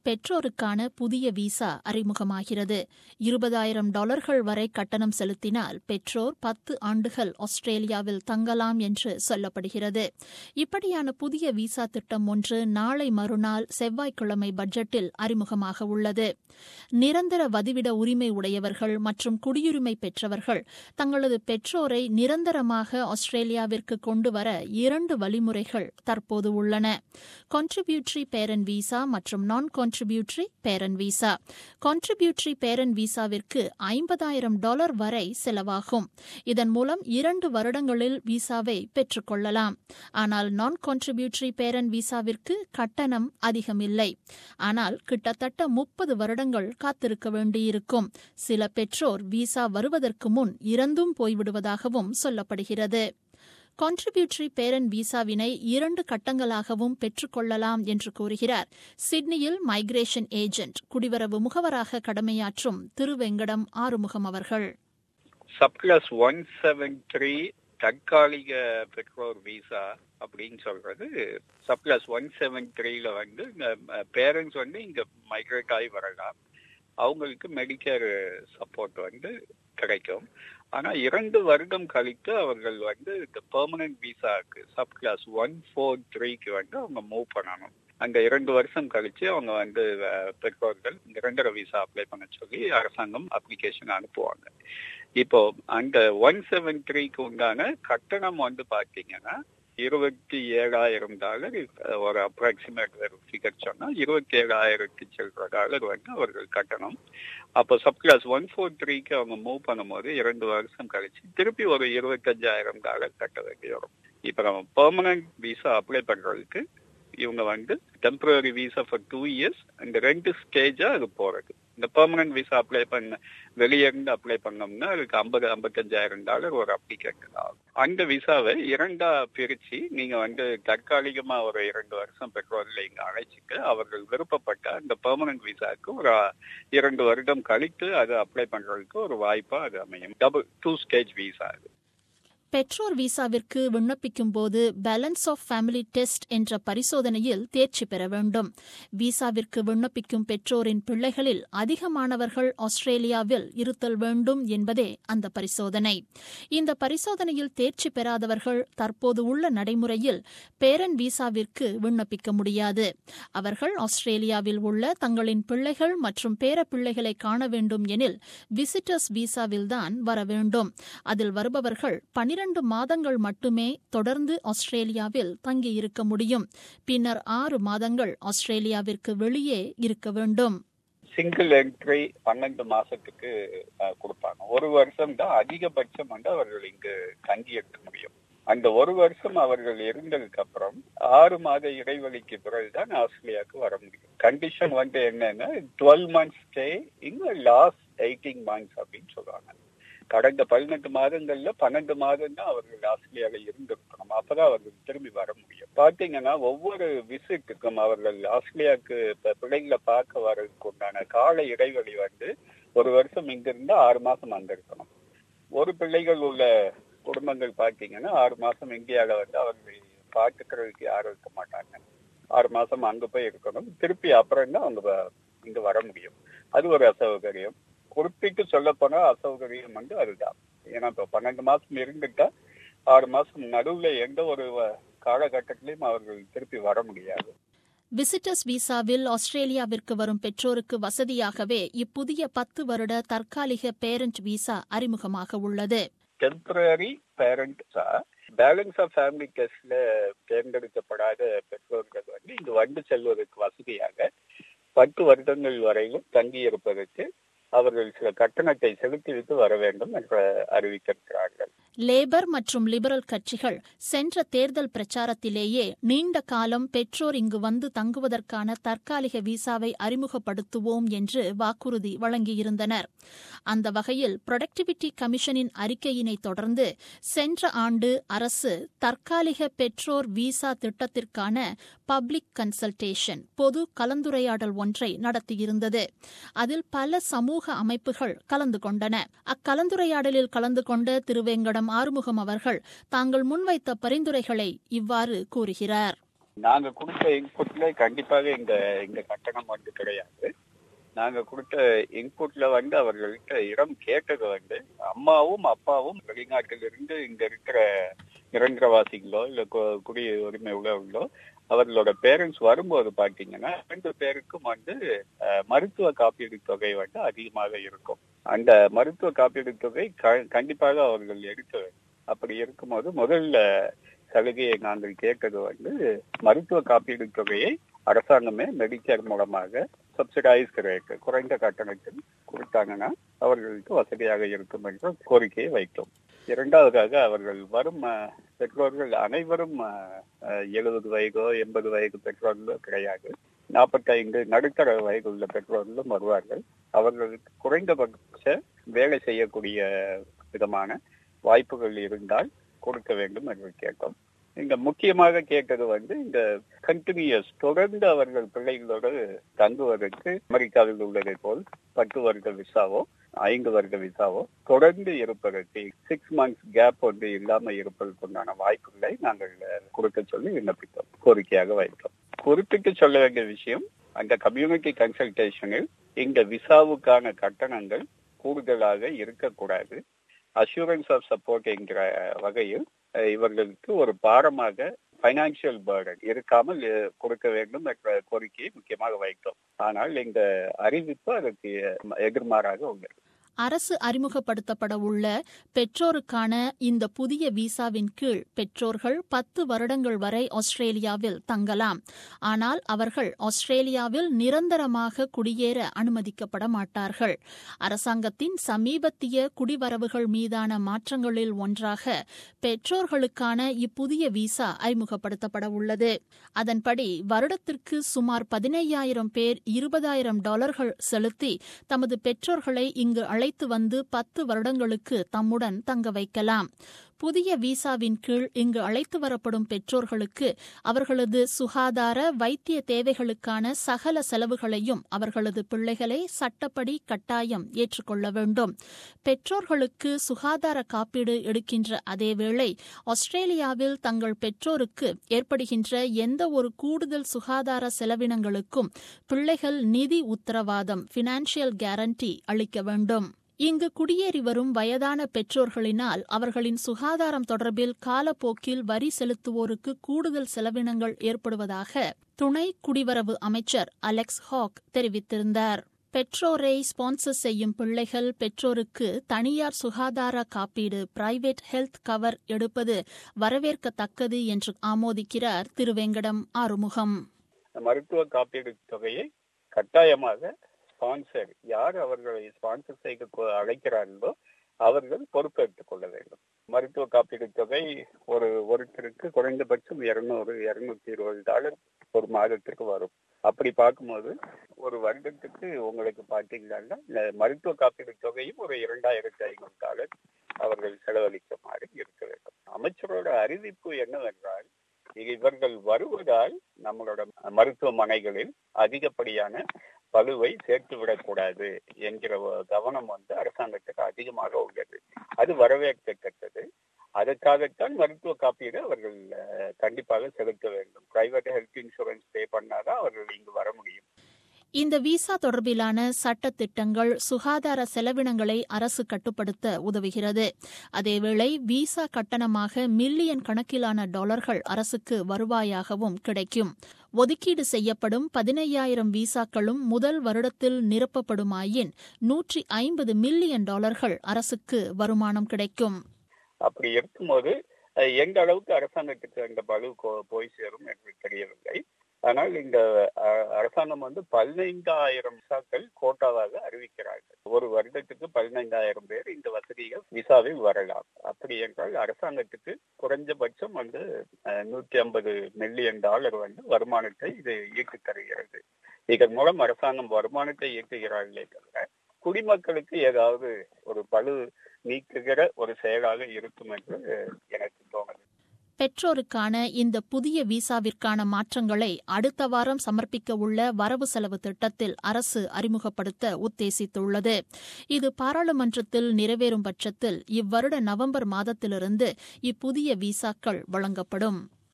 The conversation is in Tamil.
பெற்றோருக்கான புதிய விசா அறிமுகமாகிறது இருபதாயிரம் டாலர்கள் வரை கட்டணம் செலுத்தினால் பெற்றோர் பத்து ஆண்டுகள் ஆஸ்திரேலியாவில் தங்கலாம் என்று சொல்லப்படுகிறது இப்படியான புதிய விசா திட்டம் ஒன்று நாளை மறுநாள் செவ்வாய்க்கிழமை பட்ஜெட்டில் அறிமுகமாக உள்ளது நிரந்தர வதிவிட உரிமை உடையவர்கள் மற்றும் குடியுரிமை பெற்றவர்கள் தங்களது பெற்றோரை நிரந்தரமாக ஆஸ்திரேலியாவிற்கு கொண்டு வர இரண்டு வழிமுறைகள் தற்போது உள்ளன கான்ட்ரிபியூட்டரி பேரன் விசா மற்றும் நான் கான்ட்ரிபியூட்டரி பேரன் விசா கான்ட்ரிபியூட்டரி பேரன் விசாவிற்கு ஐம்பதாயிரம் டாலர் வரை செலவாகும் இதன் மூலம் இரண்டு வருடங்களில் விசாவை பெற்றுக்கொள்ளலாம் ஆனால் நான் கான்ட்ரிபியூட்டரி பேரன் விசாவிற்கு கட்டணம் அதிகமில்லை ஆனால் கிட்டத்தட்ட முப்பது வருடங்கள் காத்திருக்க வேண்டியிருக்கும் சில பெற்றோர் விசா வருவதற்கு முன் இறந்தும் போய்விடுவதாகவும் சொல்லப்படுகிறது கான்ட்ரிபியூட்டரி பேரன் விசாவினை இரண்டு கட்டங்களாகவும் பெற்றுக்கொள்ளலாம் என்று கூறுகிறார் சிட்னியில் மைக்ரேஷன் ஏஜென்ட் குடிவரவு முகவராக கடமையாற்றும் திருவெங்கடம் ஆறுமுகம் அவர்கள் சப்கிளாஸ் ஒன் செவன் த்ரீ தற்காலிக பெற்றோர் விசா அப்படின்னு சொல்றது சப்கிளாஸ் ஒன் செவன் த்ரீல வந்து பேரண்ட்ஸ் வந்து இங்க மைக்ரேட் ஆகி வரலாம் அவங்களுக்கு மெடிக்கேர் சப்போர்ட் வந்து கிடைக்கும் ஆனா இரண்டு வருடம் கழித்து அவர்கள் வந்து இந்த பெர்மனன்ட் விசாக்கு சப் கிளாஸ் ஒன் ஃபோர் த்ரீக்கு வந்து அவங்க மூவ் பண்ணணும் அந்த இரண்டு வருஷம் கழிச்சு அவங்க வந்து பெற்றோர்கள் நிரந்தர விசா அப்ளை பண்ண சொல்லி அரசாங்கம் அப்ளிகேஷன் அனுப்புவாங்க இப்போ அந்த ஒன் செவன் த்ரீக்கு உண்டான கட்டணம் வந்து பாத்தீங்கன்னா இருபத்தி ஏழாயிரம் டாலர் ஒரு அப்ராக்சிமேட் ஃபிகர் சொன்னா இருபத்தி ஏழாயிரத்தி சில்லற டாலர் வந்து அவர்கள் கட்டணும் அப்போ சப் கிளாஸ் ஒன் ஃபோர் த்ரீக்கு அவங்க மூவ் பண்ணும்போது இரண்டு வருஷம் கழிச்சு திருப்பி ஒரு இருபத்தஞ்சாயிரம் டாலர் கட்ட வேண்டி வரும் இப்போ நம்ம பெர்மனன்ட் விசா அப்ளை பண்றதுக்கு இவங்க வந்து temporary visa for two years இந்த ரெண்டு ஸ்டேஜா அது போறது இந்த பெர்மனன்ட் விசா அப்ளை பண்ண வெளியே இருந்து அப்ளை பண்ணோம்னா அதுக்கு ஐம்பது ஐம்பத்தஞ்சாயிரம் டாலர் ஒரு அப்ளிகேஷன் ஆகும் அந்த விசாவை இரண்டா பிரிச்சு நீங்க வந்து தற்காலிகமா ஒரு இரண்டு வருஷம் பெற்றோர்களை இங்க அழைச்சிட்டு அவர்கள் விருப்பப்பட்ட அந்த பெர்மனன்ட் விசாவுக்கு ஒரு இரண்டு வருடம் கழித்து அது அப்ளை பண்றதுக்கு ஒரு வாய்ப்பா அது அமையும் டபுள் டூ ஸ்டேஜ் விசா அது பெற்றோர் விசாவிற்கு விண்ணப்பிக்கும் போது பேலன்ஸ் ஆஃப் ஃபேமிலி டெஸ்ட் என்ற பரிசோதனையில் தேர்ச்சி பெற வேண்டும் விசாவிற்கு விண்ணப்பிக்கும் பெற்றோரின் பிள்ளைகளில் அதிகமானவர்கள் ஆஸ்திரேலியாவில் இருத்தல் வேண்டும் என்பதே அந்த பரிசோதனை இந்த பரிசோதனையில் தேர்ச்சி பெறாதவர்கள் தற்போது உள்ள நடைமுறையில் பேரன் விசாவிற்கு விண்ணப்பிக்க முடியாது அவர்கள் ஆஸ்திரேலியாவில் உள்ள தங்களின் பிள்ளைகள் மற்றும் பேரப்பிள்ளைகளை காண வேண்டும் எனில் விசிட்டர்ஸ் விசாவில்தான் வர வேண்டும் அதில் வருபவர்கள் பனிரெண்டு இரண்டு மாதங்கள் மட்டுமே தொடர்ந்து ஆஸ்திரேலியாவில் தங்கியிருக்க முடியும் பின்னர் ஆறு மாதங்கள் ஆஸ்திரேலியாவிற்கு வெளியே இருக்க வேண்டும் சிங்கிள் என்ட்ரி பன்னெண்டு மாசத்துக்கு கொடுப்பாங்க ஒரு வருஷம் தான் அதிகபட்சம் வந்து அவர்கள் இங்கு தங்கி இருக்க முடியும் அந்த ஒரு வருஷம் அவர்கள் இருந்ததுக்கு அப்புறம் ஆறு மாத இடைவெளிக்கு பிறகுதான் ஆஸ்திரேலியாவுக்கு வர முடியும் கண்டிஷன் வந்து என்னன்னா டுவெல் மந்த்ஸ் ஸ்டே இங்க லாஸ்ட் எயிட்டீன் மந்த்ஸ் அப்படின்னு சொல்லுவாங்க கடந்த பதினெட்டு மாதங்கள்ல பன்னெண்டு மாதம் தான் அவர்கள் ஆஸ்திரேலியாவில் இருந்திருக்கணும் அப்பதான் அவர்கள் திரும்பி வர முடியும் பாத்தீங்கன்னா ஒவ்வொரு விசிட்டுக்கும் அவர்கள் ஆஸ்திரேலியாவுக்கு பிள்ளைகளை பார்க்க வர்றதுக்கு உண்டான கால இடைவெளி வந்து ஒரு வருஷம் இங்க இருந்தா ஆறு மாசம் அங்க இருக்கணும் ஒரு பிள்ளைகள் உள்ள குடும்பங்கள் பாத்தீங்கன்னா ஆறு மாசம் இந்தியாவில வந்து அவர்கள் பார்த்துக்கிறதுக்கு யாரும் இருக்க மாட்டாங்க ஆறு மாசம் அங்க போய் இருக்கணும் திருப்பி அப்புறம் தான் அவங்க இங்க வர முடியும் அது ஒரு அசௌகரியம் குறிப்பிட்டு சொல்ல போனா அசௌகரியம் வந்து அதுதான் ஏன்னா இப்போ பன்னெண்டு மாசம் இருந்துட்டா ஆறு மாசம் நடுவுல எந்த ஒரு காலகட்டத்திலையும் அவர்கள் திருப்பி வர முடியாது விசிட்டர்ஸ் விசாவில் ஆஸ்திரேலியாவிற்கு வரும் பெற்றோருக்கு வசதியாகவே இப்புதிய பத்து வருட தற்காலிக பேரண்ட் விசா அறிமுகமாக உள்ளது temporary parent balance of family டெஸ்ட்ல தேர்ந்தெடுக்கப்படாத பெற்றோர்கள் வந்து இங்கு வந்து செல்வதற்கு வசதியாக பத்து வருடங்கள் வரையிலும் தங்கி இருப்பதற்கு அவர்கள் சில கட்டணத்தை செலுத்திவிட்டு வர வேண்டும் என்று அறிவித்திருக்கிறார்கள் லேபர் மற்றும் லிபரல் கட்சிகள் சென்ற தேர்தல் பிரச்சாரத்திலேயே நீண்ட காலம் பெற்றோர் இங்கு வந்து தங்குவதற்கான தற்காலிக விசாவை அறிமுகப்படுத்துவோம் என்று வாக்குறுதி வழங்கியிருந்தனர் அந்த வகையில் புரொடக்டிவிட்டி கமிஷனின் அறிக்கையினை தொடர்ந்து சென்ற ஆண்டு அரசு தற்காலிக பெற்றோர் விசா திட்டத்திற்கான பப்ளிக் கன்சல்டேஷன் பொது கலந்துரையாடல் ஒன்றை நடத்தியிருந்தது அதில் பல சமூக அமைப்புகள் கலந்து கொண்டன அக்கலந்துரையாடலில் கலந்து கொண்ட திருவேங்கடம் ஆறுமுகம் அவர்கள் தாங்கள் முன்வைத்த பரிந்துரைகளை இவ்வாறு கூறுகிறார் நாங்க கொடுத்த இன்புட்ல கண்டிப்பாக இந்த இந்த கட்டணம் வந்து கிடையாது நாங்க கொடுத்த இன்புட்ல வந்து அவர்கள்ட்ட இடம் கேட்டது வந்து அம்மாவும் அப்பாவும் வெளிநாட்டிலிருந்து இங்க இருக்கிற நிரந்தரவாசிகளோ இல்ல கு- குடி உரிமை உள்ளவர்களோ அவர்களோட பேரண்ட்ஸ் வரும்போது பாத்தீங்கன்னா ரெண்டு பேருக்கும் வந்து அஹ், மருத்துவ காப்பீடு தொகை வந்து அதிகமாக இருக்கும் அந்த மருத்துவ காப்பீடு தொகை க- கண்டிப்பாக அவர்கள் எடுக்க வேண்டும் அப்படி இருக்கும்போது முதல்ல சலுகையை நாங்கள் கேட்டது வந்து மருத்துவ காப்பீடு தொகையை அரசாங்கமே மெடிக்கேர் மூலமாக சப்சிடைஸ் ரேட் குறைந்த கட்டணத்தில் கொடுத்தாங்கன்னா அவர்களுக்கு வசதியாக இருக்கும் என்ற கோரிக்கையை வைத்தோம் இரண்டாவதாக அவர்கள் வரும் அஹ், பெற்றோர்கள் அனைவரும் எழுபது வயதோ எண்பது வயது பெற்றோர்களோ கிடையாது நாற்பத்தைந்து நடுத்தர வயது உள்ள பெற்றோர்களும் வருவார்கள் அவர்களுக்கு குறைந்தபட்ச வேலை செய்யக்கூடிய விதமான வாய்ப்புகள் இருந்தால் கொடுக்க வேண்டும் என்று கேட்டோம் இங்க முக்கியமாக கேட்டது வந்து இந்த கண்டினியூஸ் தொடர்ந்து அவர்கள் பிள்ளைகளோடு தங்குவதற்கு அமெரிக்காவில் உள்ளதை போல் பத்து வருட விசாவோ ஐந்து வருட விசாவோ தொடர்ந்து இருப்பதற்கு சிக்ஸ் மந்த்ஸ் கேப் வந்து இல்லாம இருப்பதற்குண்டான வாய்ப்புகளை நாங்கள் கொடுக்க சொல்லி விண்ணப்பித்தோம் கோரிக்கையாக வைத்தோம் குறிப்பிட்டு சொல்ல வேண்டிய விஷயம் அந்த கம்யூனிட்டி கன்சல்டேஷனில் இந்த விசாவுக்கான கட்டணங்கள் கூடுதலாக இருக்கக்கூடாது அஷூரன்ஸ் ஆஃப் சப்போர்ட் என்கிற வகையில் அஹ், இவர்களுக்கு ஒரு பாரமாக பைனான்சியல் பேர்டன் இருக்காமல் அஹ், கொடுக்க வேண்டும் என்ற கோரிக்கையை முக்கியமாக வைத்தோம் ஆனால் இந்த அறிவிப்பு அதற்கு எதிர்மாறாக உள்ளது அரசு அறிமுகப்படுத்தப்பட உள்ள பெற்றோருக்கான இந்த புதிய விசாவின் கீழ் பெற்றோர்கள் பத்து வருடங்கள் வரை ஆஸ்திரேலியாவில் தங்கலாம் ஆனால் அவர்கள் ஆஸ்திரேலியாவில் நிரந்தரமாக குடியேற அனுமதிக்கப்பட மாட்டார்கள் அரசாங்கத்தின் சமீபத்திய குடிவரவுகள் மீதான மாற்றங்களில் ஒன்றாக பெற்றோர்களுக்கான இப்புதிய விசா அறிமுகப்படுத்தப்பட உள்ளது அதன்படி வருடத்திற்கு சுமார் பதினையாயிரம் பேர் இருபதாயிரம் டாலர்கள் செலுத்தி தமது பெற்றோர்களை இங்கு அழைத்து வந்து பத்து வருடங்களுக்கு தம்முடன் தங்க வைக்கலாம் புதிய விசாவின் கீழ் இங்கு அழைத்து வரப்படும் பெற்றோர்களுக்கு அவர்களது சுகாதார வைத்திய தேவைகளுக்கான சகல செலவுகளையும் அவர்களது பிள்ளைகளே சட்டப்படி கட்டாயம் ஏற்றுக்கொள்ள வேண்டும் பெற்றோர்களுக்கு சுகாதார காப்பீடு எடுக்கின்ற அதேவேளை ஆஸ்திரேலியாவில் தங்கள் பெற்றோருக்கு ஏற்படுகின்ற எந்த ஒரு கூடுதல் சுகாதார செலவினங்களுக்கும் பிள்ளைகள் நிதி உத்தரவாதம் பினான்சியல் கேரண்டி அளிக்க வேண்டும் இங்கு குடியேறி வரும் வயதான பெற்றோர்களினால் அவர்களின் சுகாதாரம் தொடர்பில் காலப்போக்கில் வரி செலுத்துவோருக்கு கூடுதல் செலவினங்கள் ஏற்படுவதாக துணை குடிவரவு அமைச்சர் அலெக்ஸ் ஹாக் தெரிவித்திருந்தார் பெற்றோரை ஸ்பான்சர் செய்யும் பிள்ளைகள் பெற்றோருக்கு தனியார் சுகாதார காப்பீடு பிரைவேட் ஹெல்த் கவர் எடுப்பது வரவேற்கத்தக்கது என்று ஆமோதிக்கிறார் திருவெங்கடம் ஆறுமுகம் மருத்துவ காப்பீடு தொகையை கட்டாயமாக ஸ்பான்சர் யார் அவர்களை ஸ்பான்சர் செய்ய கொ- அழைக்கிறார்களோ அவர்கள் பொறுப்பேற்றுக் கொள்ள வேண்டும் மருத்துவ காப்பீடு தொகை ஒரு ஒருத்தருக்கு குறைந்தபட்சம் இருநூறு இருநூத்தி இருபது டாலர் ஒரு மாதத்திற்கு வரும் அப்படி பார்க்கும்போது ஒரு வருடத்துக்கு உங்களுக்கு பார்த்தீங்கன்னா இந்த மருத்துவ காப்பீடு தொகையும் ஒரு இரண்டாயிரத்தி ஐநூறு டாலர் அவர்கள் செலவழிக்குமாறு இருக்க வேண்டும் அமைச்சரோட அறிவிப்பு என்னவென்றால் இவர்கள் வருவதால் நம்மளோட மருத்துவமனைகளில் அதிகப்படியான பழுவை சேர்த்து விடக்கூடாது என்கிற ஒரு கவனம் வந்து அரசாங்கத்துக்கு அதிகமாக உள்ளது அது வரவேற்கத்தக்கது அதற்காகத்தான் மருத்துவ காப்பீடு அவர்கள் அஹ், கண்டிப்பாக செலுத்த வேண்டும் பிரைவேட் ஹெல்த் இன்சூரன்ஸ் பே பண்ணாதான் அவர்கள் இங்கு வர முடியும் இந்த விசா தொடர்பிலான சட்ட திட்டங்கள் சுகாதார செலவினங்களை அரசு கட்டுப்படுத்த உதவுகிறது அதேவேளை விசா கட்டணமாக மில்லியன் கணக்கிலான டாலர்கள் அரசுக்கு வருவாயாகவும் கிடைக்கும் ஒதுக்கீடு செய்யப்படும் பதினையாயிரம் விசாக்களும் முதல் வருடத்தில் நிரப்பப்படுமாயின் நூற்றி ஐம்பது மில்லியன் டாலர்கள் அரசுக்கு வருமானம் கிடைக்கும் அப்படி இருக்கும்போது அஹ், எந்த அளவுக்கு அரசாங்கத்துக்கு அந்த பலு கோ- போய் சேரும் என்று தெரியவில்லை ஆனால் இந்த அஹ், அரசாங்கம் வந்து பதினைந்தாயிரம் விசாக்கள் கோட்டாவாக அறிவிக்கிறார்கள் ஒரு வருடத்துக்கு பதினைந்தாயிரம் பேர் இந்த வசதிகள் விசாவில் வரலாம் அப்படி என்றால் அரசாங்கத்துக்கு குறைஞ்சபட்சம் வந்து அஹ், நூற்றி ஐம்பது மில்லியன் டாலர் வந்து வருமானத்தை இது ஈட்டு தருகிறது இதன் மூலம் அரசாங்கம் வருமானத்தை ஈட்டுகிறார்களே தவிர குடிமக்களுக்கு ஏதாவது ஒரு பழு நீக்குகிற ஒரு செயலாக இருக்கும் என்று எனக்கு தோணுது பெற்றோருக்கான இந்த புதிய விசாவிற்கான மாற்றங்களை அடுத்த வாரம் சமர்ப்பிக்க உள்ள வரவு செலவு திட்டத்தில் அரசு அறிமுகப்படுத்த உத்தேசித்துள்ளது இது பாராளுமன்றத்தில் நிறைவேறும் பட்சத்தில் இவ்வருட நவம்பர் மாதத்திலிருந்து இப்புதிய விசாக்கள் வழங்கப்படும்